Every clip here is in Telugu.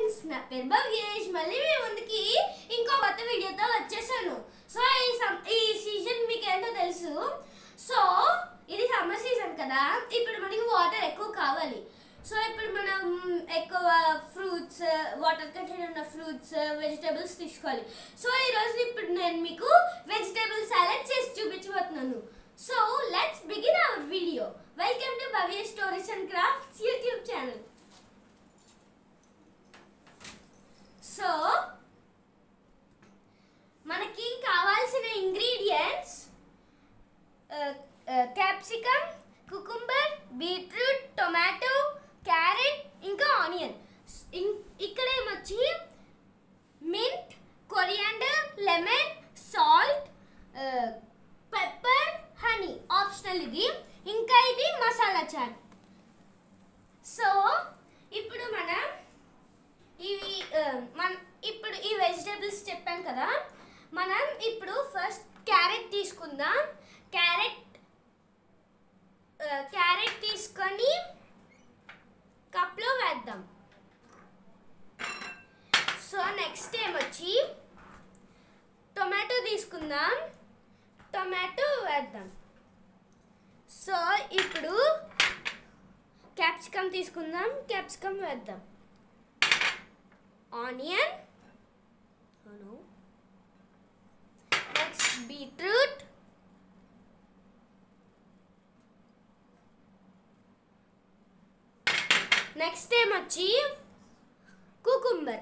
ఫ్రెండ్స్ నా పేరు భవ్యేష్ మళ్ళీ మీ ముందుకి ఇంకో కొత్త వీడియోతో వచ్చేసాను సో ఈ సం- ఈ సీజన్ మీకు ఏంటో తెలుసు సో ఇది సమ్మర్ సీజన్ కదా ఇప్పుడు మనకి వాటర్ ఎక్కువ కావాలి సో ఇప్పుడు మనం ఎక్కువ ఫ్రూట్స్ వాటర్ కంటెంట్ ఉన్న ఫ్రూట్స్ వెజిటేబుల్స్ తీసుకోవాలి సో ఈ రోజు ఇప్పుడు నేను మీకు వెజిటేబుల్ సాలెడ్ చేసి చూపించబోతున్నాను so let's begin our video welcome to Bhavya stories and crafts YouTube channel so మనకి కావాల్సిన ingredients capsicum cucumber beetroot tomato carrot ఇంకా ఆనియన్ ఇక్కడ ఏమొచ్చి mint coriander lemon salt pepper honey optional ఇది ఇంకా ఇది మసాలా చాట్ సో ఇప్పుడు మనం ఇవి ఆ, మన ఇప్పుడు ఈ వెజిటేబుల్స్ చెప్పాను కదా మనం ఇప్పుడు ఫస్ట్ క్యారెట్ తీసుకుందాం క్యారెట్ ఆ, క్యారెట్ తీసుకొని కప్లో వేద్దాం సో నెక్స్ట్ ఏమొచ్చి టొమాటో తీసుకుందాం టొమాటో వేద్దాం సో ఇప్పుడు క్యాప్సికమ్ తీసుకుందాం క్యాప్సికమ్ వేద్దాం ఆనియన్ నెక్స్ట్ బీట్రూట్ నెక్స్ట్ ఏమొచ్చి కుకుంబర్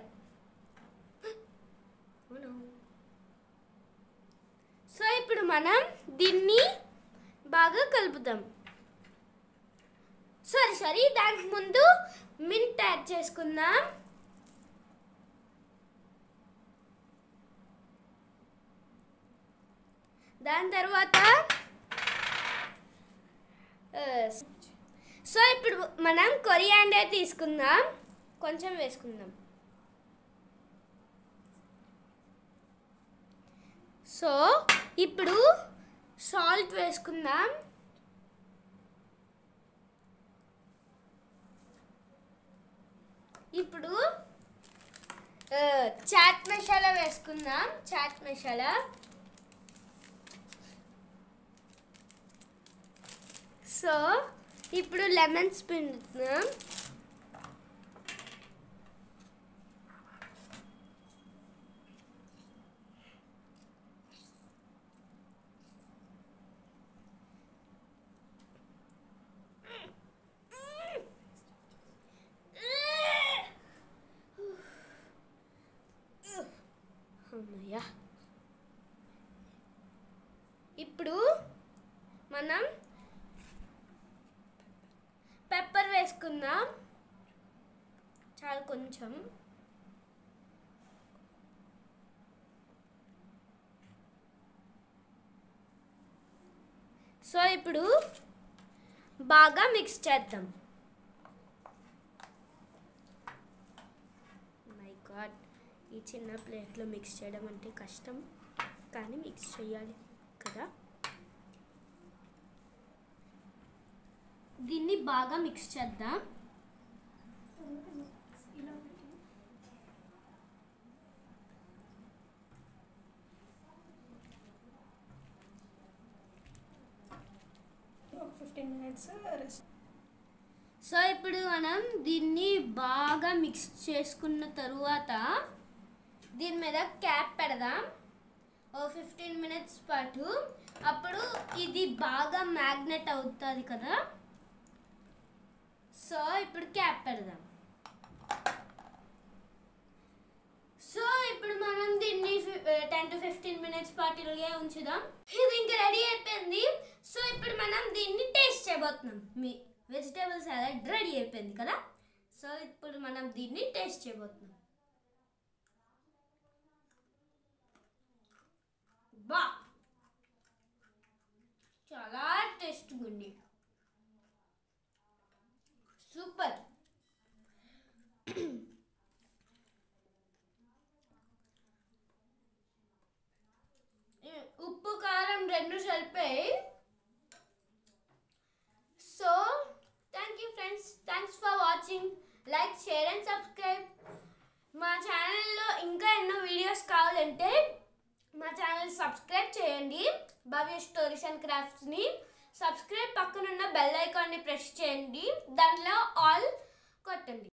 సో ఇప్పుడు మనం దీన్ని బాగా కలుపుదాం సారీ సారీ దానికి ముందు మింట్ యాడ్ చేసుకుందాం దాని తర్వాత ఆ, సో ఇప్పుడు మనం కొరియాండర్ తీసుకుందాం కొంచెం వేసుకుందాం సో ఇప్పుడు సాల్ట్ వేసుకుందాం ఇప్పుడు ఆ, చాట్ మసాలా వేసుకుందాం చాట్ మసాలా సో ఇప్పుడు లెమన్ పిండుతున్నాం అమ్మయ్య ఇప్పుడు మనం పెప్పర్ వేసుకుందాం చాలా కొంచెం సో ఇప్పుడు బాగా మిక్స్ చేద్దాం మై గాడ్ ఈ చిన్న ప్లేట్లో మిక్స్ చేయడం అంటే కష్టం కానీ మిక్స్ చేయాలి కదా దీన్ని బాగా మిక్స్ చేద్దాం ఒక ఫిఫ్టీన్ మినిట్స్ రెస్ట్ సో ఇప్పుడు మనం దీన్ని బాగా మిక్స్ చేసుకున్న తరువాత దీని మీద క్యాప్ పెడదాం ఓ ఫిఫ్టీన్ మినిట్స్ పాటు అప్పుడు ఇది బాగా మ్యాగ్నెట్ అవుతుంది కదా సో ఇప్పుడు క్యాప్ పెడదాం సో ఇప్పుడు మనం దీన్ని టెన్ టు ఫిఫ్టీన్ మినిట్స్ పాటు ఇలాగే ఉంచుదాం ఇది ఇంకా రెడీ అయిపోయింది సో ఇప్పుడు మనం దీన్ని టేస్ట్ చేయబోతున్నాం మీ వెజిటేబుల్ సాలడ్ రెడీ అయిపోయింది కదా సో ఇప్పుడు మనం దీన్ని టేస్ట్ చేయబోతున్నాం బా చాలా టేస్ట్గా ఉంది సూపర్ ఉప్పు కారం రెండు సరిపోయి so thank you friends thanks for watching like share and subscribe మా ఛానల్లో ఇంకా ఎన్నో వీడియోస్ కావాలంటే మా ఛానల్ సబ్స్క్రైబ్ చేయండి భవ్య స్టోరీస్ అండ్ క్రాఫ్ట్స్ని సబ్స్క్రైబ్ పక్కనున్న బెల్ ఐకాన్ని ప్రెస్ చేయండి దాంట్లో ఆల్ కొట్టండి